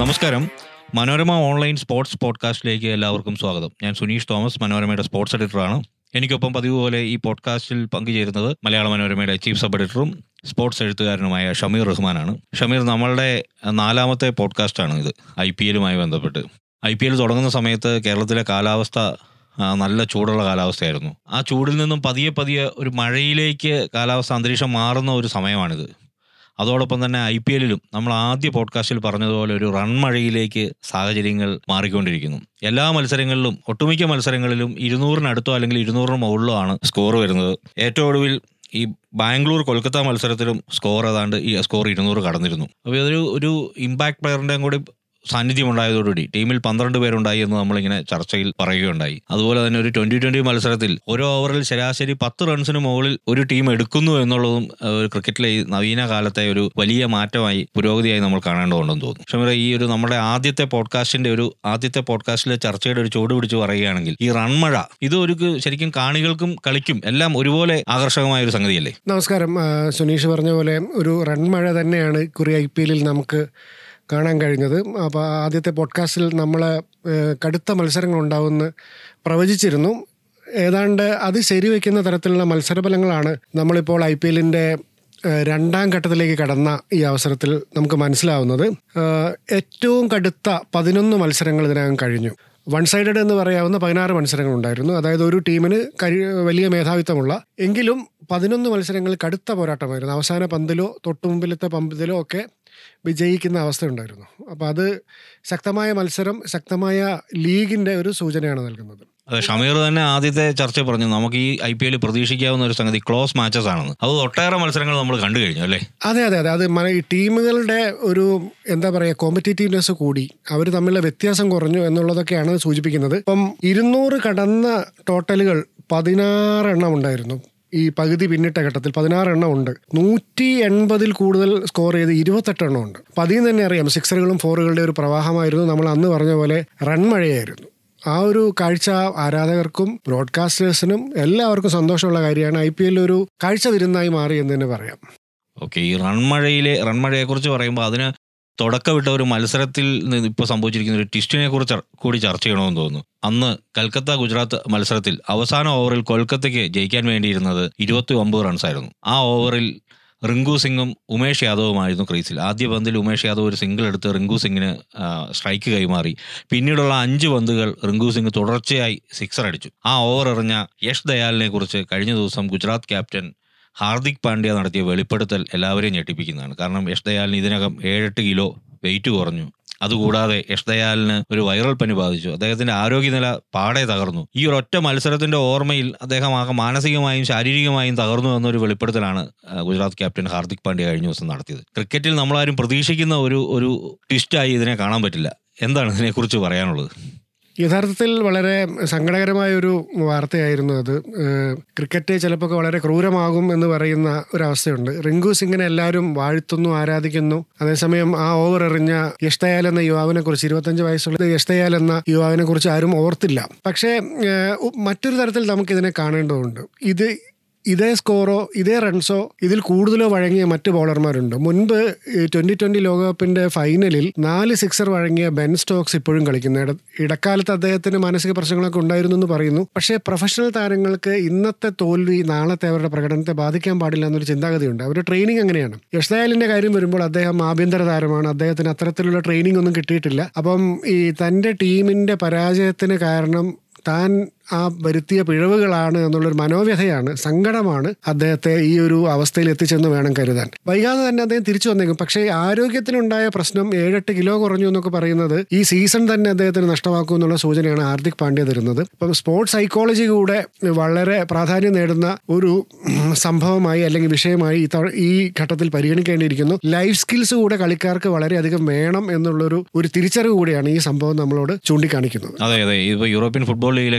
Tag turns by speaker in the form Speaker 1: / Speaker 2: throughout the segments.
Speaker 1: നമസ്കാരം Manorama online sports പോഡ്കാസ്റ്റിലേക്ക് എല്ലാവർക്കും സ്വാഗതം ഞാൻ സുനീഷ് തോമസ് മനോരമയുടെ സ്പോർട്സ് എഡിറ്ററാണ് എനിക്കൊപ്പം പതിവ് പോലെ ഈ പോഡ്കാസ്റ്റിൽ പങ്കുചേരുന്നത് മലയാള മനോരമയുടെ ചീഫ് സബ് എഡിറ്ററും സ്പോർട്സ് എഴുത്തുകാരനുമായ ഷമീർ റഹ്മാനാണ് ഷമീർ നമ്മളുടെ നാലാമത്തെ പോഡ്കാസ്റ്റാണ് ഇത് ഐ പി എല്ലുമായി ബന്ധപ്പെട്ട് ഐ പി എൽ തുടങ്ങുന്ന സമയത്ത് കേരളത്തിലെ കാലാവസ്ഥ ആ, നല്ല ചൂടുള്ള കാലാവസ്ഥയായിരുന്നു ആ ചൂടിൽ നിന്നും പതിയെ പതിയെ ഒരു മഴയിലേക്ക് കാലാവസ്ഥ അന്തരീക്ഷം മാറുന്ന ഒരു സമയമാണിത് അതോടൊപ്പം തന്നെ ഐ പി എല്ലിലും നമ്മൾ ആദ്യ പോഡ്കാസ്റ്റിൽ പറഞ്ഞതുപോലെ ഒരു റൺ മഴയിലേക്ക് സാഹചര്യങ്ങൾ മാറിക്കൊണ്ടിരിക്കുന്നു എല്ലാ മത്സരങ്ങളിലും ഒട്ടുമിക്ക മത്സരങ്ങളിലും ഇരുന്നൂറിനടുത്തോ അല്ലെങ്കിൽ ഇരുന്നൂറിന് മുകളിലോ ആണ് സ്കോർ വരുന്നത് ഏറ്റവും ഒടുവിൽ ഈ ബാംഗ്ലൂർ കൊൽക്കത്ത മത്സരത്തിലും സ്കോർ ഏതാണ്ട് ഈ സ്കോർ ഇരുന്നൂറ് കടന്നിരുന്നു അപ്പോൾ ഇതൊരു ഒരു ഇമ്പാക്ട് പ്ലെയറിൻ്റെയും കൂടി സാന്നിധ്യം ഉണ്ടായതോടുകൂടി ടീമിൽ പന്ത്രണ്ട് പേരുണ്ടായി എന്ന് നമ്മളിങ്ങനെ ചർച്ചയിൽ പറയുകയുണ്ടായി അതുപോലെ തന്നെ ഒരു ട്വന്റി ട്വന്റി മത്സരത്തിൽ ഓരോ ഓവറിൽ ശരാശരി പത്ത് റൺസിന് മുകളിൽ ഒരു ടീം എടുക്കുന്നു എന്നുള്ളതും ഏഹ്, ഒരു ക്രിക്കറ്റിലെ ഈ നവീന കാലത്തെ ഒരു വലിയ മാറ്റമായി പുരോഗതിയായി നമ്മൾ കാണേണ്ടതുണ്ടെന്ന് തോന്നുന്നു ഷമീറ ഈ ഒരു നമ്മുടെ ആദ്യത്തെ പോഡ്കാസ്റ്റിന്റെ ഒരു ആദ്യത്തെ പോഡ്കാസ്റ്റിലെ ചർച്ചയുടെ ഒരു ചുവട് പിടിച്ച് പറയുകയാണെങ്കിൽ ഈ റൺമഴ ഇത് ഒരു ശരിക്കും കാണികൾക്കും കളിക്കും എല്ലാം ഒരുപോലെ ആകർഷകമായ ഒരു സംഗതിയല്ലേ
Speaker 2: നമസ്കാരം ആ, സുനീഷ് പറഞ്ഞ പോലെ ഒരു റൺ മഴ തന്നെയാണ് കുറി ഐ പി എല്ലിൽ നമുക്ക് കാണാൻ കഴിഞ്ഞത് അപ്പോൾ ആദ്യത്തെ പോഡ്കാസ്റ്റിൽ നമ്മൾ കടുത്ത മത്സരങ്ങൾ ഉണ്ടാവുമെന്ന് പ്രവചിച്ചിരുന്നു ഏതാണ്ട് അത് ശരിവെക്കുന്ന തരത്തിലുള്ള മത്സരഫലങ്ങളാണ് നമ്മളിപ്പോൾ ഐ പി എല്ലിൻ്റെ രണ്ടാം ഘട്ടത്തിലേക്ക് കടന്ന ഈ അവസരത്തിൽ നമുക്ക് മനസ്സിലാവുന്നത് ആ, ഏറ്റവും കടുത്ത പതിനൊന്ന് മത്സരങ്ങൾ ഇതിനകം കഴിഞ്ഞു വൺ സൈഡഡ് എന്ന് പറയാവുന്ന പതിനാറ് മത്സരങ്ങൾ ഉണ്ടായിരുന്നു അതായത് ഒരു ടീമിന് കഴി വലിയ മേധാവിത്വമുള്ള എങ്കിലും പതിനൊന്ന് മത്സരങ്ങൾ കടുത്ത പോരാട്ടമായിരുന്നു അവസാന പന്തിലോ തൊട്ടുമുമ്പിലത്തെ പന്തിലോ ഒക്കെ വിജയിക്കുന്ന അവസ്ഥ ഉണ്ടായിരുന്നു അപ്പോൾ അത് ശക്തമായ മത്സരം ശക്തമായ ലീഗിൻ്റെ ഒരു സൂചനയാണ് നൽകുന്നത്
Speaker 1: അതെ ഷമീർ തന്നെ ആദ്യത്തെ ചർച്ച പറഞ്ഞു നമുക്ക് ഈ ഐ പി എൽ പ്രതീക്ഷിക്കാവുന്ന ഒരു സംഗതി ക്ലോസ് മാച്ചസ് ആണെന്ന് അത് ഒട്ടേറെ മത്സരങ്ങൾ നമ്മൾ കണ്ടു കഴിഞ്ഞു അല്ലേ
Speaker 2: അതെ അതെ അതെ അത് മന- ഈ ടീമുകളുടെ ഒരു എന്താ പറയുക കോമ്പറ്റീറ്റീവ്നെസ് കൂടി അവർ തമ്മിലുള്ള വ്യത്യാസം കുറഞ്ഞു എന്നുള്ളതൊക്കെയാണ് സൂചിപ്പിക്കുന്നത് ഇപ്പം ഇരുന്നൂറ് കടന്ന ടോട്ടലുകൾ പതിനാറെണ്ണം ഉണ്ടായിരുന്നു ഈ പകുതി പിന്നിട്ട ഘട്ടത്തിൽ പതിനാറ് എണ്ണം ഉണ്ട് നൂറ്റി എൺപതിൽ കൂടുതൽ സ്കോർ ചെയ്ത് ഇരുപത്തെട്ട് എണ്ണം ഉണ്ട് അപ്പം അതിൽ നിന്ന് തന്നെ അറിയാം സിക്സറുകളും ഫോറുകളുടെ ഒരു പ്രവാഹമായിരുന്നു നമ്മൾ അന്ന് പറഞ്ഞ പോലെ റൺ മഴയായിരുന്നു ആ ഒരു കാഴ്ച ആരാധകർക്കും ബ്രോഡ്കാസ്റ്റേഴ്സിനും എല്ലാവർക്കും സന്തോഷമുള്ള കാര്യമാണ് ഐ പി എൽ ഒരു കാഴ്ച വിരുന്നായി മാറി എന്ന് തന്നെ പറയാം
Speaker 1: ഓക്കെ ഈ റൺമഴയിലെ റൺമഴയെ കുറിച്ച് പറയുമ്പോൾ അതിന് തുടക്കമിട്ട ഒരു മത്സരത്തിൽ നിന്ന് ഇപ്പോൾ സംഭവിച്ചിരിക്കുന്ന ഒരു ട്വിസ്റ്റിനെ കുറിച്ച് കൂടി ചർച്ച ചെയ്യണമെന്ന് തോന്നുന്നു അന്ന് കൽക്കത്ത ഗുജറാത്ത് മത്സരത്തിൽ അവസാന ഓവറിൽ കൊൽക്കത്തയ്ക്ക് ജയിക്കാൻ വേണ്ടിയിരുന്നത് ഇരുപത്തി ഒമ്പത് റൺസായിരുന്നു ആ ഓവറിൽ റിങ്കു സിംഗും ഉമേഷ് യാദവുമായിരുന്നു ക്രീസിൽ ആദ്യ പന്തിൽ ഉമേഷ് യാദവ് ഒരു സിംഗിൾ എടുത്ത് റിങ്കു സിംഗിന് ആ, സ്ട്രൈക്ക് കൈമാറി പിന്നീടുള്ള അഞ്ച് പന്തുകൾ റിങ്കു സിംഗ് തുടർച്ചയായി സിക്സർ അടിച്ചു ആ ഓവർ എറിഞ്ഞ യഷ് ദയാലിനെ കുറിച്ച് കഴിഞ്ഞ ദിവസം ഗുജറാത്ത് ക്യാപ്റ്റൻ ഹാർദിക് പാണ്ഡ്യ നടത്തിയ വെളിപ്പെടുത്തൽ എല്ലാവരെയും ഞെട്ടിപ്പിക്കുന്നതാണ് കാരണം യഷ് ദയാലിന് ഇതിനകം ഏഴെട്ട് കിലോ വെയിറ്റ് കുറഞ്ഞു അതുകൂടാതെ യഷ് ദയാലിന് ഒരു വൈറൽ പനി ബാധിച്ചു അദ്ദേഹത്തിന്റെ ആരോഗ്യനില പാടെ തകർന്നു ഈ ഒരു ഒറ്റ മത്സരത്തിന്റെ ഓർമ്മയിൽ അദ്ദേഹം ആകെ മാനസികമായും ശാരീരികമായും തകർന്നു എന്നൊരു വെളിപ്പെടുത്തലാണ് ആ, ഗുജറാത്ത് ക്യാപ്റ്റൻ ഹാർദിക് പാണ്ഡ്യ കഴിഞ്ഞ ദിവസം നടത്തിയത് ക്രിക്കറ്റിൽ നമ്മളാരും പ്രതീക്ഷിക്കുന്ന ഒരു ഒരു ട്വിസ്റ്റായി ഇതിനെ കാണാൻ പറ്റില്ല എന്താണ് ഇതിനെക്കുറിച്ച് പറയാനുള്ളത്
Speaker 2: യഥാർത്ഥത്തിൽ വളരെ സങ്കടകരമായ ഒരു വാർത്തയായിരുന്നു അത് ഏഹ് ക്രിക്കറ്റ് ചിലപ്പോൾ വളരെ ക്രൂരമാകും എന്ന് പറയുന്ന ഒരവസ്ഥയുണ്ട് റിങ്കു സിംഗിനെ എല്ലാവരും വാഴ്ത്തുന്നു ആരാധിക്കുന്നു അതേസമയം ആ ഓവർ എറിഞ്ഞ യഷ്തയാൽ എന്ന യുവാവിനെ കുറിച്ച് ഇരുപത്തഞ്ച് വയസ്സുള്ള യഷ്തയാൽ എന്ന യുവാവിനെ കുറിച്ച് ആരും ഓർത്തില്ല പക്ഷേ ഏഹ് ഉ- മറ്റൊരു തരത്തിൽ നമുക്കിതിനെ കാണേണ്ടതുണ്ട് ഇത് ഇതേ സ്കോറോ ഇതേ റൺസോ ഇതിൽ കൂടുതലോ വഴങ്ങിയ മറ്റ് ബോളർമാരുണ്ട് മുൻപ് ട്വന്റി ട്വന്റി ലോകകപ്പിന്റെ ഫൈനലിൽ നാല് സിക്സർ വഴങ്ങിയ ബെൻ സ്റ്റോക്സ് ഇപ്പോഴും കളിക്കുന്നു ഇട- ഇടക്കാലത്ത് അദ്ദേഹത്തിന് മാനസിക പ്രശ്നങ്ങളൊക്കെ ഉണ്ടായിരുന്നു എന്ന് പറയുന്നു പക്ഷേ പ്രൊഫഷണൽ താരങ്ങൾക്ക് ഇന്നത്തെ തോൽവി നാളത്തെ അവരുടെ പ്രകടനത്തെ ബാധിക്കാൻ പാടില്ല എന്നൊരു ചിന്താഗതിയുണ്ട് അവരുടെ ട്രെയിനിങ് അങ്ങനെയാണ് യഷ്ദയാലിന്റെ കാര്യം വരുമ്പോൾ അദ്ദേഹം ആഭ്യന്തര താരമാണ് അദ്ദേഹത്തിന് അത്തരത്തിലുള്ള ട്രെയിനിങ് ഒന്നും കിട്ടിയിട്ടില്ല അപ്പം ഈ തന്റെ ടീമിന്റെ പരാജയത്തിന് കാരണം താൻ ആ വരുത്തിയ പിഴവുകളാണ് എന്നുള്ളൊരു മനോവ്യഥയാണ് സങ്കടമാണ് അദ്ദേഹത്തെ ഈ ഒരു അവസ്ഥയിൽ എത്തിച്ചെന്ന് വേണം കരുതാൻ വൈകാതെ തന്നെ അദ്ദേഹം തിരിച്ചു വന്നേക്കും പക്ഷേ ആരോഗ്യത്തിനുണ്ടായ പ്രശ്നം ഏഴെട്ട് കിലോ കുറഞ്ഞു എന്നൊക്കെ പറയുന്നത് ഈ സീസൺ തന്നെ അദ്ദേഹത്തിന് നഷ്ടമാക്കും എന്നുള്ള സൂചനയാണ് ഹാർദിക് പാണ്ഡ്യ തരുന്നത് ഇപ്പം സ്പോർട്സ് സൈക്കോളജി കൂടെ വളരെ പ്രാധാന്യം നേടുന്ന ഒരു സംഭവമായി അല്ലെങ്കിൽ വിഷയമായി ഈ തവ- ഈ ഘട്ടത്തിൽ പരിഗണിക്കേണ്ടിയിരിക്കുന്നു ലൈഫ് സ്കിൽസ് കൂടെ കളിക്കാർക്ക് വളരെയധികം വേണം എന്നുള്ളൊരു ഒരു തിരിച്ചറിവ് കൂടിയാണ് ഈ സംഭവം നമ്മളോട് ചൂണ്ടിക്കാണിക്കുന്നത്
Speaker 1: അതെ അതെ ഇപ്പോൾ യൂറോപ്യൻ ഫുട്ബോൾ ലീഗിലൊക്കെ ആണെങ്കിൽ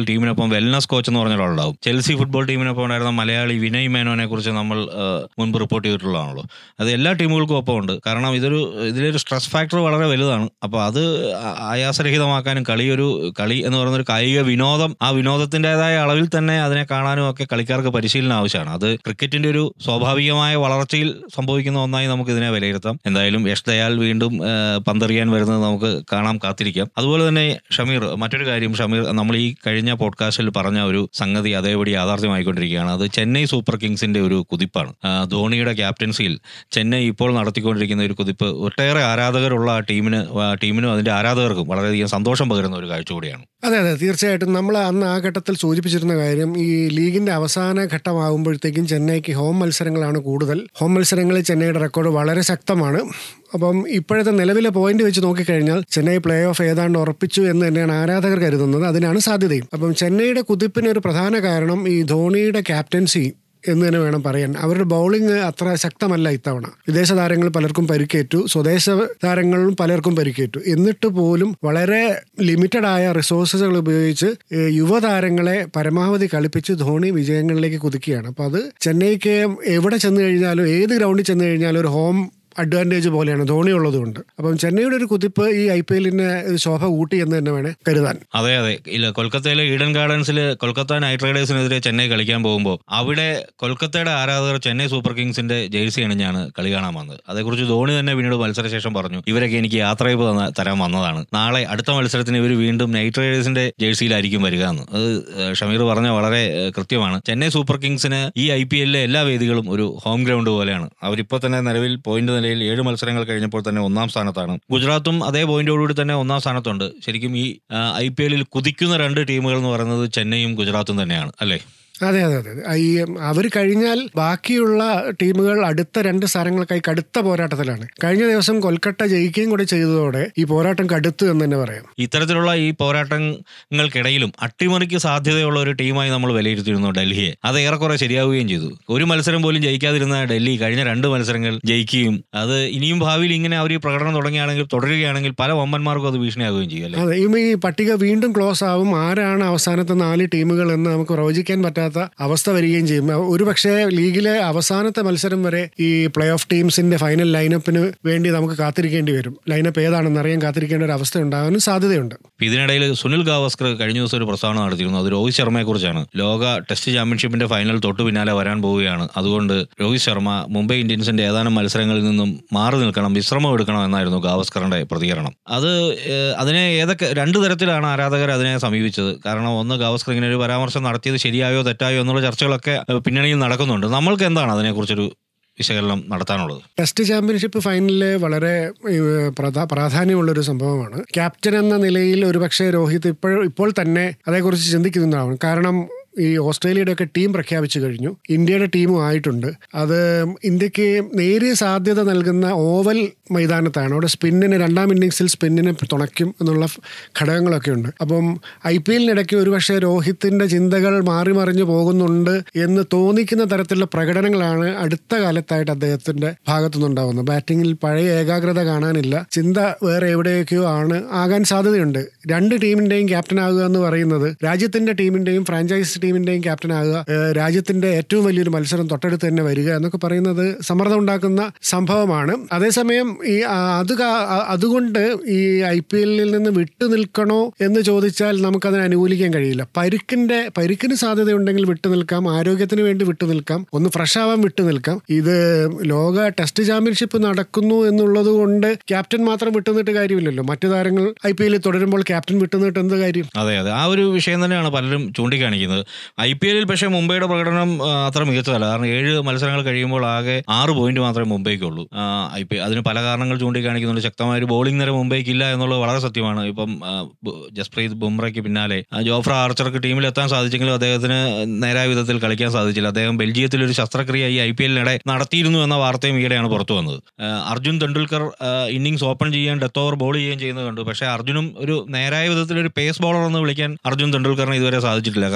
Speaker 1: ടീമിനൊപ്പം വെൽനസ് കോച്ച് എന്ന് പറഞ്ഞ ഒരാളുണ്ടാവും ചെൽസി ഫുട്ബോൾ ടീമിനൊപ്പം ഉണ്ടായിരുന്ന മലയാളി വിനയ് മേനോനെ കുറിച്ച് നമ്മൾ ആ, മുൻപ് റിപ്പോർട്ട് ചെയ്തിട്ടുള്ളതാണല്ലോ അത് എല്ലാ ടീമുകൾക്കും ഒപ്പം ഉണ്ട് കാരണം ഇതൊരു ഇതിലൊരു സ്ട്രെസ് ഫാക്ടർ വളരെ വലുതാണ് അപ്പോൾ അത് ആ- ആയാസരഹിതമാക്കാനും കളി ഒരു കളി എന്ന് പറയുന്ന ഒരു കായിക വിനോദം ആ വിനോദത്തിൻ്റെതായ അളവിൽ തന്നെ അതിനെ കാണാനും ഒക്കെ കളിക്കാർക്ക് പരിശീലനം ആവശ്യമാണ് അത് ക്രിക്കറ്റിന്റെ ഒരു സ്വാഭാവികമായ വളർച്ചയിൽ സംഭവിക്കുന്ന ഒന്നായി നമുക്ക് ഇതിനെ വിലയിരുത്താം എന്തായാലും യഷ് ദയാൽ വീണ്ടും ആ, പന്തെറിയാൻ വരുന്നത് നമുക്ക് കാണാം കാത്തിരിക്കാം അതുപോലെ തന്നെ ഷമീർ മറ്റൊരു കാര്യം ഷമീർ നമ്മൾ ഈ കഴിഞ്ഞ പോഡ്കാസ്റ്റിൽ പറഞ്ഞ ഒരു സംഗതി അതേപടി യാഥാർത്ഥ്യമായിക്കൊണ്ടിരിക്കുകയാണ് അത് ചെന്നൈ സൂപ്പർ കിങ്സിന്റെ ഒരു കുതിപ്പാണ് ആ, ധോണിയുടെ ക്യാപ്റ്റൻസിയിൽ ചെന്നൈ ഇപ്പോൾ നടത്തിക്കൊണ്ടിരിക്കുന്ന ഒരു കുതിപ്പ് ഒട്ടേറെ ആരാധകരുള്ള ആ ടീമിന് ആ ടീമിനും അതിന്റെ ആരാധകർക്കും വളരെയധികം സന്തോഷം പകരുന്ന ഒരു കാഴ്ച കൂടിയാണ്
Speaker 2: അതെ അതെ തീർച്ചയായിട്ടും നമ്മൾ അന്ന് ആ ഘട്ടത്തിൽ സൂചിപ്പിച്ചിരുന്ന കാര്യം ഈ ലീഗിന്റെ അവസാന ഘട്ടമാകുമ്പോഴത്തേക്കും ചെന്നൈക്ക് ഹോം മത്സരങ്ങളാണ് കൂടുതൽ ഹോം മത്സരങ്ങളിൽ ചെന്നൈയുടെ റെക്കോർഡ് വളരെ ശക്തമാണ് അപ്പം ഇപ്പോഴത്തെ നിലവിലെ പോയിന്റ് വെച്ച് നോക്കിക്കഴിഞ്ഞാൽ ചെന്നൈ പ്ലേ ഓഫ് ഏതാണ്ട് ഉറപ്പിച്ചു എന്ന് തന്നെയാണ് ആരാധകർ കരുതുന്നത് അതിനാണ് സാധ്യതയും അപ്പം ചെന്നൈയുടെ കുതിപ്പിന് ഒരു പ്രധാന കാരണം ഈ ധോണിയുടെ ക്യാപ്റ്റൻസി എന്ന് തന്നെ വേണം പറയാൻ അവരുടെ ബൗളിംഗ് അത്ര ശക്തമല്ല ഇത്തവണ വിദേശ താരങ്ങൾ പലർക്കും പരിക്കേറ്റു സ്വദേശ താരങ്ങളിലും പലർക്കും പരിക്കേറ്റു എന്നിട്ട് പോലും വളരെ ലിമിറ്റഡ് ആയ റിസോഴ്സസുകൾ ഉപയോഗിച്ച് ഏഹ്, യുവതാരങ്ങളെ പരമാവധി കളിപ്പിച്ച് ധോണി വിജയങ്ങളിലേക്ക് കുതിക്കുകയാണ് അപ്പോൾ അത് ചെന്നൈക്ക് എവിടെ ചെന്ന് കഴിഞ്ഞാലും ഏത് ഗ്രൗണ്ടിൽ ചെന്ന് കഴിഞ്ഞാലും ഒരു ഹോം അഡ്വാൻറ്റേജ് പോലെയാണ് ധോണി ഉള്ളതുകൊണ്ട് അപ്പം ചെന്നൈയുടെ ഒരു കുതിപ്പ് ഈ ഐ പി എല്ലിന് ശോഭ കൂട്ടി എന്ന് തന്നെ വേണേൽ കരുതാൻ
Speaker 1: അതെ അതെ ഇല്ല കൊൽക്കത്തയിലെ ഈഡൻ ഗാർഡൻസിൽ കൊൽക്കത്ത നൈറ്റ് റൈഡേഴ്സിനെതിരെ ചെന്നൈ കളിക്കാൻ പോകുമ്പോൾ അവിടെ കൊൽക്കത്തയുടെ ആരാധകർ ചെന്നൈ സൂപ്പർ കിങ്സിന്റെ ജേഴ്സി അണിഞ്ഞാണ് കളി കാണാൻ വന്നത് അതേക്കുറിച്ച് ധോണി തന്നെ പിന്നീട് മത്സരശേഷം പറഞ്ഞു ഇവരൊക്കെ എനിക്ക് യാത്രയപ്പ് തന്ന തരാൻ വന്നതാണ് നാളെ അടുത്ത മത്സരത്തിന് ഇവർ വീണ്ടും നൈറ്റ് റൈഡേഴ്സിന്റെ ജേഴ്സിയിലായിരിക്കും വരിക എന്ന് അത് ഏഹ്, ഷമീർ പറഞ്ഞ വളരെ ഏഹ്, കൃത്യമാണ് ചെന്നൈ സൂപ്പർ കിങ്സിന് ഈ ഐ പി എല്ലിലെ എല്ലാ വേദികളും ഒരു ഹോം ഗ്രൗണ്ട് പോലെയാണ് അവരിപ്പോൾ തന്നെ നിലവിൽ പോയിന്റ് നിലയിൽ ഏഴ് മത്സരങ്ങൾ കഴിഞ്ഞപ്പോൾ തന്നെ ഒന്നാം സ്ഥാനത്താണ് ഗുജറാത്തും അതേ പോയിന്റോടുകൂടി തന്നെ ഒന്നാം സ്ഥാനത്തുണ്ട് ശരിക്കും ഈ ഐ പി എല്ലിൽ കുതിക്കുന്ന രണ്ട് ടീമുകൾ എന്ന് പറയുന്നത് ചെന്നൈയും ഗുജറാത്തും തന്നെയാണ് അല്ലേ
Speaker 2: അതെ അതെ അതെ ഈ അവർ കഴിഞ്ഞാൽ ബാക്കിയുള്ള ടീമുകൾ അടുത്ത രണ്ട് സ്ഥാനങ്ങൾക്കായി കടുത്ത പോരാട്ടത്തിലാണ് കഴിഞ്ഞ ദിവസം കൊൽക്കത്ത ജയിക്കുകയും കൂടെ ചെയ്തതോടെ ഈ പോരാട്ടം കടുത്തു എന്ന് തന്നെ പറയാം
Speaker 1: ഇത്തരത്തിലുള്ള ഈ പോരാട്ടങ്ങൾക്കിടയിലും അട്ടിമറിക്ക് സാധ്യതയുള്ള ഒരു ടീമായി നമ്മൾ വിലയിരുത്തിയിരുന്നു ഡൽഹിയെ അത് ഏറെക്കുറെ ശരിയാവുകയും ചെയ്തു ഒരു മത്സരം പോലും ജയിക്കാതിരുന്ന ഡൽഹി കഴിഞ്ഞ രണ്ട് മത്സരങ്ങൾ ജയിക്കുകയും അത് ഇനിയും ഭാവിയിൽ ഇങ്ങനെ അവർ ഈ പ്രകടനം തുടങ്ങുകയാണെങ്കിൽ തുടരുകയാണെങ്കിൽ പല വമ്പന്മാർക്കും അത് ഭീഷണിയാവുകയും ചെയ്യും അല്ലേ
Speaker 2: അതെ ഈ ഈ പട്ടിക വീണ്ടും ക്ലോസ് ആവും ആരാണ് അവസാനത്തെ നാല് ടീമുകൾ എന്ന് നമുക്ക് പ്രവചിക്കാൻ പറ്റാത്ത അവസ്ഥ വരികയും ചെയ്യും ഒരു പക്ഷേ ലീഗിലെ അവസാനത്തെ മത്സരം വരെ ഈ പ്ലേ ഓഫ് ടീംസിന്റെ ഫൈനൽ ലൈനപ്പിന് വേണ്ടി നമുക്ക് കാത്തിരിക്കേണ്ടി വരും ലൈനപ്പ് ഏതാണെന്ന് അറിയാൻ കാത്തിരിക്കേണ്ട ഒരു അവസ്ഥ ഉണ്ടാകാനും സാധ്യതയുണ്ട്
Speaker 1: ഇപ്പൊ ഇതിനിടയിൽ സുനിൽ ഗാവസ്കർ കഴിഞ്ഞ ദിവസം ഒരു പ്രസ്താവന നടത്തിയിരുന്നു അത് രോഹിത് ശർമ്മയെ കുറിച്ചാണ് ലോക ടെസ്റ്റ് ചാമ്പ്യൻഷിപ്പിന്റെ ഫൈനൽ തൊട്ടു പിന്നാലെ വരാൻ പോവുകയാണ് അതുകൊണ്ട് രോഹിത് ശർമ്മ മുംബൈ ഇന്ത്യൻസിന്റെ ഏതാനും മത്സരങ്ങളിൽ നിന്നും മാറി നിൽക്കണം വിശ്രമം എടുക്കണം എന്നായിരുന്നു ഗാവസ്കറിന്റെ പ്രതികരണം അത് ഏഹ്, അതിനെ ഏതൊക്കെ രണ്ട് തരത്തിലാണ് ആരാധകർ അതിനെ സമീപിച്ചത് കാരണം ഒന്ന് ഗാവസ്കർ ഇങ്ങനെ ഒരു പരാമർശം നടത്തിയത് ശരിയായോ തെറ്റായോ എന്നുള്ള ചർച്ചകളൊക്കെ ഏഹ്, പിന്നണിയിൽ നടക്കുന്നുണ്ട് നമ്മൾക്ക് എന്താണ് അതിനെക്കുറിച്ചൊരു വിശകലനം നടത്താനുള്ളത്
Speaker 2: ടെസ്റ്റ് ചാമ്പ്യൻഷിപ്പ് ഫൈനലിൽ വളരെ ഏഹ്, പ്രധാ- പ്രാധാന്യമുള്ളൊരു സംഭവമാണ് ക്യാപ്റ്റൻ എന്ന നിലയിൽ ഒരുപക്ഷെ രോഹിത് ഇപ്പോൾ ഇപ്പോൾ തന്നെ അതേക്കുറിച്ച് ചിന്തിക്കുന്നുണ്ടാവും കാരണം ഈ ഓസ്ട്രേലിയയുടെ ഒക്കെ ടീം പ്രഖ്യാപിച്ചു കഴിഞ്ഞു ഇന്ത്യയുടെ ടീമും ആയിട്ടുണ്ട് അത് ഇന്ത്യക്ക് നേരിയ സാധ്യത നൽകുന്ന ഓവൽ മൈതാനത്താണ് അവിടെ സ്പിന്നിന് രണ്ടാം ഇന്നിങ്സിൽ സ്പിന്നിനെ തുണയ്ക്കും എന്നുള്ള ഫ് ഘടകങ്ങളൊക്കെ ഉണ്ട് അപ്പം ഐ പി എല്ലിനിടയ്ക്ക് ഒരുപക്ഷെ രോഹിത്തിന്റെ ചിന്തകൾ മാറി മറിഞ്ഞു പോകുന്നുണ്ട് എന്ന് തോന്നിക്കുന്ന തരത്തിലുള്ള പ്രകടനങ്ങളാണ് അടുത്ത കാലത്തായിട്ട് അദ്ദേഹത്തിന്റെ ഭാഗത്തുനിന്നുണ്ടാവുന്നത് ബാറ്റിങ്ങിൽ പഴയ ഏകാഗ്രത കാണാനില്ല ചിന്ത വേറെ എവിടെയൊക്കെയോ ആണ് ആകാൻ സാധ്യതയുണ്ട് രണ്ട് ടീമിന്റെയും ക്യാപ്റ്റൻ ആകുക എന്ന് പറയുന്നത് രാജ്യത്തിന്റെ ടീമിന്റെയും ഫ്രാഞ്ചൈസ് ടീമിന്റെയും ക്യാപ്റ്റൻ ആകുക ഏഹ് രാജ്യത്തിന്റെ ഏറ്റവും വലിയൊരു മത്സരം തൊട്ടടുത്ത് തന്നെ വരിക എന്നൊക്കെ പറയുന്നത് സമ്മർദ്ദം ഉണ്ടാക്കുന്ന സംഭവമാണ് അതേസമയം ഈ ആ, അത് കാ- ആ, അതുകൊണ്ട് ഈ ഐ പി എല്ലിൽ നിന്ന് വിട്ടു നിൽക്കണോ എന്ന് ചോദിച്ചാൽ നമുക്കതിനെ അനുകൂലിക്കാൻ കഴിയില്ല പരിക്കിന്റെ പരിക്കിന് സാധ്യതയുണ്ടെങ്കിൽ വിട്ടു നിൽക്കാം ആരോഗ്യത്തിന് വേണ്ടി വിട്ടു നിൽക്കാം ഒന്ന് ഫ്രഷ് ആവാൻ വിട്ടു നിൽക്കാം ഇത് ലോക ടെസ്റ്റ് ചാമ്പ്യൻഷിപ്പ് നടക്കുന്നു എന്നുള്ളത് കൊണ്ട് ക്യാപ്റ്റൻ മാത്രം വിട്ടുനിന്നിട്ട് കാര്യമില്ലല്ലോ മറ്റു താരങ്ങൾ ഐ പി എല്ലിൽ തുടരുമ്പോൾ ക്യാപ്റ്റൻ വിട്ടുനിന്നിട്ട് എന്ത് കാര്യം
Speaker 1: അതെ അതെ ആ ഒരു വിഷയം തന്നെയാണ് പലരും ചൂണ്ടിക്കാണിക്കുന്നത് ഐ പി എല്ലിൽ പക്ഷേ മുംബൈയുടെ പ്രകടനം ആ, അത്ര മികച്ചതല്ല കാരണം ഏഴ് മത്സരങ്ങൾ കഴിയുമ്പോൾ ആകെ ആറ് പോയിന്റ് മാത്രമേ മുംബൈക്കുള്ളൂ ഐ പി അതിന് പല കാരണങ്ങൾ ചൂണ്ടിക്കാണിക്കുന്നുണ്ട് ശക്തമായ ഒരു ബോളിംഗ് നിര മുംബൈക്ക് ഇല്ല എന്നുള്ളത് വളരെ സത്യമാണ് ഇപ്പം ആ, ബു- ജസ്പ്രീത് ബുംറയ്ക്ക് പിന്നാലെ ആ, ജോഫ്ര ആർച്ചർക്ക് ടീമിൽ എത്താൻ സാധിച്ചെങ്കിലും അദ്ദേഹത്തിന് നേരായ വിധത്തിൽ കളിക്കാൻ സാധിച്ചില്ല അദ്ദേഹം ബെൽജിയത്തിൽ ഒരു ശസ്ത്രക്രിയ ഈ ഐ പി എല്ലിനിടെ നടത്തിയിരുന്നു എന്ന വാർത്തയും ഈയിടെയാണ് പുറത്തു വന്നത് ആ, അർജുൻ തെണ്ടുൽക്കർ ഇന്നിങ്സ് ഓപ്പൺ ചെയ്യാൻ ഡെത്ത് ഓവർ ബോൾ ചെയ്യുകയും ചെയ്യുന്നത് കണ്ടു പക്ഷേ അർജുനും ഒരു നേരായ വിധത്തിൽ ഒരു പേസ് ബോളർ എന്ന് വിളിക്കാൻ അർജുൻ തെണ്ടുൽക്കറിന് ഇതുവരെ സാധിച്ചിട്ടില്ല കാരണം ഷെയ്ൻ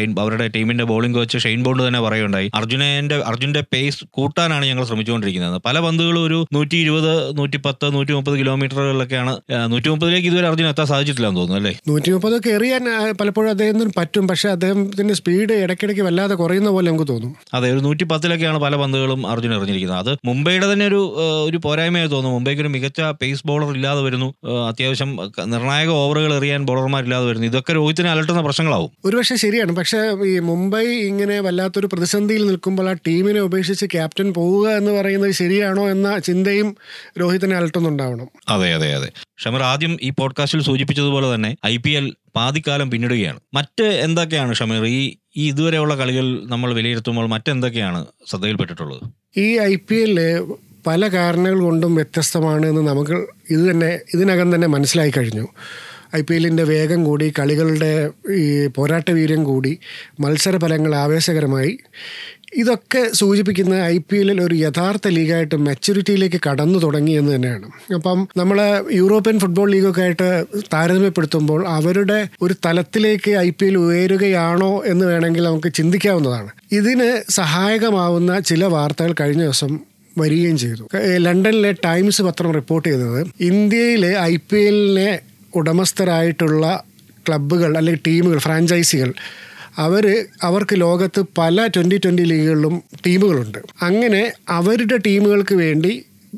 Speaker 1: ഷെയ്ൻ അവരുടെ ടീമിന്റെ ബോളിംഗ് കോച്ച് ഷെയ്ൻ ബോണ്ട് തന്നെ പറയുണ്ടായി അർജുനന്റെ അർജുന്റെ പേസ് കൂട്ടാനാണ് ഞങ്ങൾ ശ്രമിച്ചുകൊണ്ടിരിക്കുന്നത് പല പന്തുകളും ഒരു നൂറ്റി ഇരുപത് നൂറ്റി പത്ത് നൂറ്റി മുപ്പത് കിലോമീറ്ററുകളിലൊക്കെയാണ് നൂറ്റി മുപ്പതിലേക്ക് ഇതുവരെ അർജുൻ എത്താൻ സാധിച്ചിട്ടില്ല എന്ന് തോന്നുന്നു അല്ലേ
Speaker 2: നൂറ്റി മുപ്പതൊക്കെ എറിയാൻ ആ, പലപ്പോഴും അദ്ദേഹത്തിന് പറ്റും പക്ഷേ അദ്ദേഹത്തിന്റെ സ്പീഡ് ഇടയ്ക്കിടയ്ക്ക് വല്ലാതെ കുറയുന്ന പോലെ നമുക്ക് തോന്നും
Speaker 1: അതെ ഒരു നൂറ്റി പത്തിലൊക്കെയാണ് പല പന്തുകളും അർജുൻ എറിഞ്ഞിരിക്കുന്നത് അത് മുംബൈയുടെ തന്നെ ഒരു ആ, ഒരു പോരായ്മയായി തോന്നുന്നു മുംബൈക്ക് ഒരു മികച്ച പേസ് ബോളർ ഇല്ലാതെ വരുന്നു ആ, അത്യാവശ്യം ക- നിർണായക ഓവറുകൾ എറിയാൻ ബോളർമാരില്ലാതെ വരുന്നു ഇതൊക്കെ രോഹിത്തിനെ അലട്ടുന്ന പ്രശ്നങ്ങളാവും
Speaker 2: ഒരുപക്ഷെ ശരിയാണ് പക്ഷേ ഈ മുംബൈ ഇങ്ങനെ വല്ലാത്തൊരു പ്രതിസന്ധിയിൽ നിൽക്കുമ്പോൾ ആ ടീമിനെ ഉപേക്ഷിച്ച് ക്യാപ്റ്റൻ പോവുക എന്ന് പറയുന്നത് ശരിയാണോ എന്ന ചിന്തയും രോഹിത്തിനെ അലട്ടുന്നുണ്ടാവണം
Speaker 1: അതെ അതെ അതെ ഷമീർ ആദ്യം ഈ പോഡ്കാസ്റ്റിൽ സൂചിപ്പിച്ചതുപോലെ തന്നെ ഐ പി എൽ പാതിക്കാലം പിന്നിടുകയാണ് മറ്റ് എന്തൊക്കെയാണ് ഷമീർ ഈ ഈ ഇതുവരെയുള്ള കളികൾ നമ്മൾ വിലയിരുത്തുമ്പോൾ മറ്റെന്തൊക്കെയാണ് ശ്രദ്ധയിൽപ്പെട്ടിട്ടുള്ളത്
Speaker 2: ഈ ഐ പി എല്ല് പല കാരണങ്ങൾ കൊണ്ടും വ്യത്യസ്തമാണ് എന്ന് നമുക്ക് ഇത് തന്നെ ഇതിനകം തന്നെ മനസ്സിലായി കഴിഞ്ഞു ഐ പി എല്ലിൻ്റെ വേഗം കൂടി കളികളുടെ ഈ പോരാട്ട വീര്യം കൂടി മത്സരഫലങ്ങൾ ആവേശകരമായി ഇതൊക്കെ സൂചിപ്പിക്കുന്ന ഐ പി എല്ലിൽ ഒരു യഥാർത്ഥ ലീഗായിട്ട് മെച്യൂരിറ്റിയിലേക്ക് കടന്നു തുടങ്ങി എന്ന് തന്നെയാണ് അപ്പം നമ്മൾ യൂറോപ്യൻ ഫുട്ബോൾ ലീഗൊക്കെ ആയിട്ട് താരതമ്യപ്പെടുത്തുമ്പോൾ അവരുടെ ഒരു തലത്തിലേക്ക് ഐ പി എൽ ഉയരുകയാണോ എന്ന് വേണമെങ്കിൽ നമുക്ക് ചിന്തിക്കാവുന്നതാണ് ഇതിന് സഹായകമാവുന്ന ചില വാർത്തകൾ കഴിഞ്ഞ ദിവസം വരികയും ചെയ്തു ഏ, ലണ്ടനിലെ ടൈംസ് പത്രം റിപ്പോർട്ട് ചെയ്തത് ഇന്ത്യയിലെ ഐ പി എല്ലിനെ ഉടമസ്ഥരായിട്ടുള്ള ക്ലബ്ബുകൾ അല്ലെങ്കിൽ ടീമുകൾ ഫ്രാഞ്ചൈസികൾ അവർ അവർക്ക് ലോകത്ത് പല ട്വൻ്റി ട്വൻ്റി ലീഗുകളിലും ടീമുകളുണ്ട് അങ്ങനെ അവരുടെ ടീമുകൾക്ക് വേണ്ടി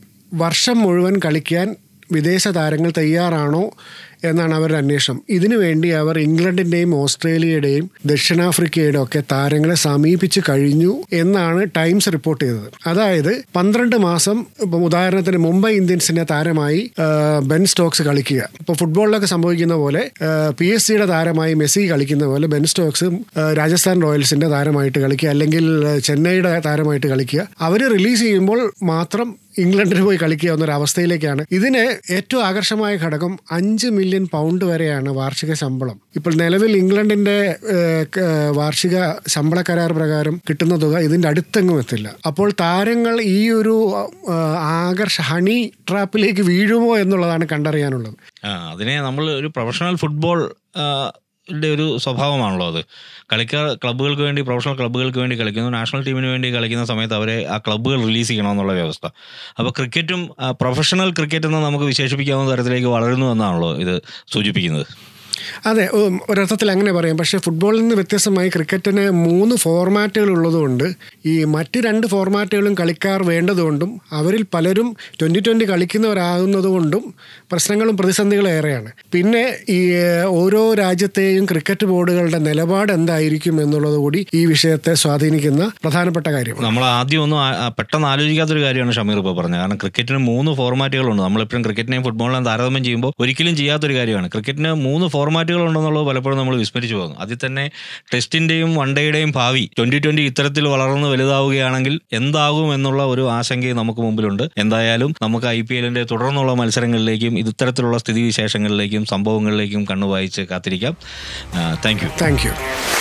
Speaker 2: വർഷം മുഴുവൻ കളിക്കാൻ വിദേശ താരങ്ങൾ തയ്യാറാണോ എന്നാണ് അവരുടെ അന്വേഷണം ഇതിനു വേണ്ടി അവർ ഇംഗ്ലണ്ടിൻ്റെയും ഓസ്ട്രേലിയയുടെയും ദക്ഷിണാഫ്രിക്കയുടെയും ഒക്കെ താരങ്ങളെ സമീപിച്ചു കഴിഞ്ഞു എന്നാണ് ടൈംസ് റിപ്പോർട്ട് ചെയ്തത് അതായത് പന്ത്രണ്ട് മാസം ഇപ്പം ഉദാഹരണത്തിന് മുംബൈ ഇന്ത്യൻസിന്റെ താരമായി ആ, ബെൻ സ്റ്റോക്സ് കളിക്കുക ഇപ്പോൾ ഫുട്ബോളിലൊക്കെ സംഭവിക്കുന്ന പോലെ പി എസ് സിയുടെ താരമായി മെസ്സി കളിക്കുന്ന പോലെ ബെൻ സ്റ്റോക്സ് ആ, രാജസ്ഥാൻ റോയൽസിന്റെ താരമായിട്ട് കളിക്കുക അല്ലെങ്കിൽ ആ, ചെന്നൈയുടെ താരമായിട്ട് കളിക്കുക അവർ റിലീസ് ചെയ്യുമ്പോൾ മാത്രം ഇംഗ്ലണ്ടിന് പോയി കളിക്കുക എന്നൊരു അവസ്ഥയിലേക്കാണ് ഇതിന് ഏറ്റവും ആകർഷമായ ഘടകം അഞ്ച് മില്യൺ പൗണ്ട് വരെയാണ് വാർഷിക ശമ്പളം ഇപ്പോൾ നിലവിൽ ഇംഗ്ലണ്ടിന്റെ ഏഹ്, ക- വാർഷിക ശമ്പള കരാർ പ്രകാരം കിട്ടുന്ന തുക ഇതിന്റെ അടുത്തെങ്ങും എത്തില്ല അപ്പോൾ താരങ്ങൾ ഈ ഒരു ആ, ആകർഷ ഹണി ട്രാപ്പിലേക്ക് വീഴുമോ എന്നുള്ളതാണ് കണ്ടറിയാനുള്ളത്
Speaker 1: ആ അതിനെ നമ്മൾ ഒരു പ്രൊഫഷണൽ ഫുട്ബോൾ ആ, ന്റെ ഒരു സ്വഭാവമാണല്ലോ അത് കളിക്കാർ ക്ലബ്ബുകൾക്ക് വേണ്ടി പ്രൊഫഷണൽ ക്ലബ്ബുകൾക്ക് വേണ്ടി കളിക്കുന്നു നാഷണൽ ടീമിന് വേണ്ടി കളിക്കുന്ന സമയത്ത് അവരെ ആ ക്ലബ്ബുകൾ റിലീസ് ചെയ്യണമെന്നുള്ള വ്യവസ്ഥ അപ്പോൾ ക്രിക്കറ്റും ആ, പ്രൊഫഷണൽ ക്രിക്കറ്റ് എന്ന് നമുക്ക് വിശേഷിപ്പിക്കാവുന്ന തരത്തിലേക്ക് വളരുന്നു എന്നാണല്ലോ ഇത് സൂചിപ്പിക്കുന്നത്
Speaker 2: അതെ ഉം, ഒരർത്ഥത്തിൽ അങ്ങനെ പറയാം പക്ഷേ ഫുട്ബോളിൽ നിന്ന് വ്യത്യസ്തമായി ക്രിക്കറ്റിന് മൂന്ന് ഫോർമാറ്റുകൾ ഉള്ളതുകൊണ്ട് ഈ മറ്റ് രണ്ട് ഫോർമാറ്റുകളും കളിക്കാർ വേണ്ടതുകൊണ്ടും അവരിൽ പലരും ട്വൻ്റി ട്വൻ്റി കളിക്കുന്നവരാകുന്നതുകൊണ്ടും പ്രശ്നങ്ങളും പ്രതിസന്ധികളും ഏറെയാണ് പിന്നെ ഈ ഏഹ്, ഓരോ രാജ്യത്തെയും ക്രിക്കറ്റ് ബോർഡുകളുടെ നിലപാട് എന്തായിരിക്കും എന്നുള്ളത് കൂടി ഈ വിഷയത്തെ സ്വാധീനിക്കുന്ന പ്രധാനപ്പെട്ട കാര്യമാണ്
Speaker 1: നമ്മൾ ആദ്യം ഒന്നും ആ- ആ പെട്ടെന്ന് ആലോചിക്കാത്തൊരു കാര്യമാണ് ഷമീർ ഇപ്പോൾ പറഞ്ഞത് കാരണം ക്രിക്കറ്റിന് മൂന്ന് ഫോർമാറ്റുകളുണ്ട് നമ്മളെപ്പോഴും ക്രിക്കറ്റിനെയും ഫുട്ബോളിനെയും താരതമ്യം ചെയ്യുമ്പോൾ ഒരിക്കലും ചെയ്യാത്തൊരു കാര്യമാണ് ക്രിക്കറ്റിന് മൂന്ന് ഫോർമാറ്റുകൾ ഉണ്ടെന്നുള്ളത് പലപ്പോഴും നമ്മൾ വിസ്മരിച്ചു പോകുന്നു അതിൽ തന്നെ ടെസ്റ്റിന്റെയും വൺ ഡേയുടെയും ഭാവി ട്വന്റി ട്വന്റി ഇത്തരത്തിൽ വളർന്ന് വലുതാവുകയാണെങ്കിൽ എന്താകും എന്നുള്ള ഒരു ആശങ്കയും നമുക്ക് മുമ്പിലുണ്ട് എന്തായാലും നമുക്ക് ഐ പി എല്ലിന്റെ തുടർന്നുള്ള മത്സരങ്ങളിലേക്കും ഇത്തരത്തിലുള്ള സ്ഥിതിവിശേഷങ്ങളിലേക്കും സംഭവങ്ങളിലേക്കും കണ്ണുവായിച്ച് കാത്തിരിക്കാം താങ്ക് യു
Speaker 2: താങ്ക് യു